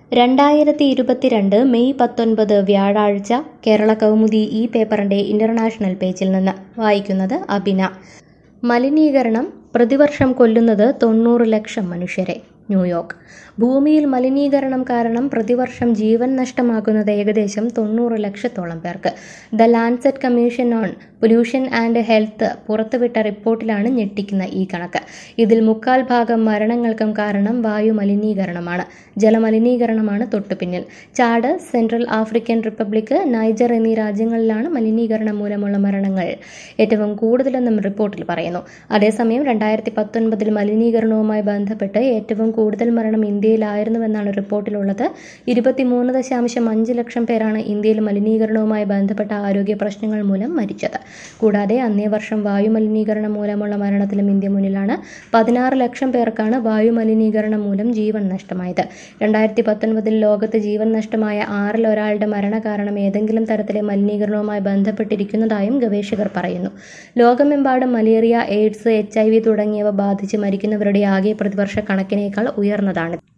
രണ്ടായിരത്തി ഇരുപത്തിരണ്ട് മെയ് പത്തൊൻപത് വ്യാഴാഴ്ച കേരള കൗമുദി ഈ പേപ്പറിന്റെ ഇന്റർനാഷണൽ പേജിൽ നിന്ന് വായിക്കുന്നത് അബിന മലിനീകരണം പ്രതിവർഷം കൊല്ലുന്നത് തൊണ്ണൂറ് ലക്ഷം മനുഷ്യരെ ന്യൂയോർക്ക് ഭൂമിയിൽ മലിനീകരണം കാരണം പ്രതിവർഷം ജീവൻ നഷ്ടമാകുന്നത് ഏകദേശം തൊണ്ണൂറ് ലക്ഷത്തോളം പേർക്ക് the Lancet commission on pollution and health പുറത്തുവിട്ട റിപ്പോർട്ടിലാണ് ഞെട്ടിക്കുന്ന ഈ കണക്ക് ഇതിൽ മുക്കാൽ ഭാഗം മരണങ്ങൾക്കും കാരണം വായു മലിനീകരണമാണ് ജലമലിനീകരണമാണ് തൊട്ടുപിന്നിൽ Chad Central African Republic Niger എന്നീ രാജ്യങ്ങളിലാണ് മലിനീകരണം മൂലമുള്ള മരണങ്ങൾ ഏറ്റവും കൂടുതലെന്നും റിപ്പോർട്ടിൽ പറയുന്നു അതേസമയം രണ്ടായിരത്തി പത്തൊൻപതിൽ മലിനീകരണവുമായി ബന്ധപ്പെട്ട് ഏറ്റവും കൂടുതൽ മരണം ഇന്ത്യയിലായിരുന്നുവെന്നാണ് റിപ്പോർട്ടിലുള്ളത് ഇരുപത്തിമൂന്ന് ദശാംശം അഞ്ച് ലക്ഷം പേരാണ് ഇന്ത്യയിൽ മലിനീകരണവുമായി ബന്ധപ്പെട്ട ആരോഗ്യ പ്രശ്നങ്ങൾ മൂലം മരിച്ചത് കൂടാതെ അന്നേ വർഷം വായു മലിനീകരണം മൂലമുള്ള മരണത്തിലും ഇന്ത്യ മുന്നിലാണ് പതിനാറ് ലക്ഷം പേർക്കാണ് വായു മലിനീകരണം മൂലം ജീവൻ നഷ്ടമായത് രണ്ടായിരത്തി പത്തൊൻപതിൽ ലോകത്ത് ജീവൻ നഷ്ടമായ ആറിൽ ഒരാളുടെ മരണകാരണം ഏതെങ്കിലും തരത്തിലെ മലിനീകരണവുമായി ബന്ധപ്പെട്ടിരിക്കുന്നതായും ഗവേഷകർ പറയുന്നു ലോകമെമ്പാടും malaria AIDS H I V തുടങ്ങിയവ ബാധിച്ച് മരിക്കുന്നവരുടെ ആകെ പ്രതിവർഷ കണക്കിനേക്കാൾ ഉയർന്നതാണ്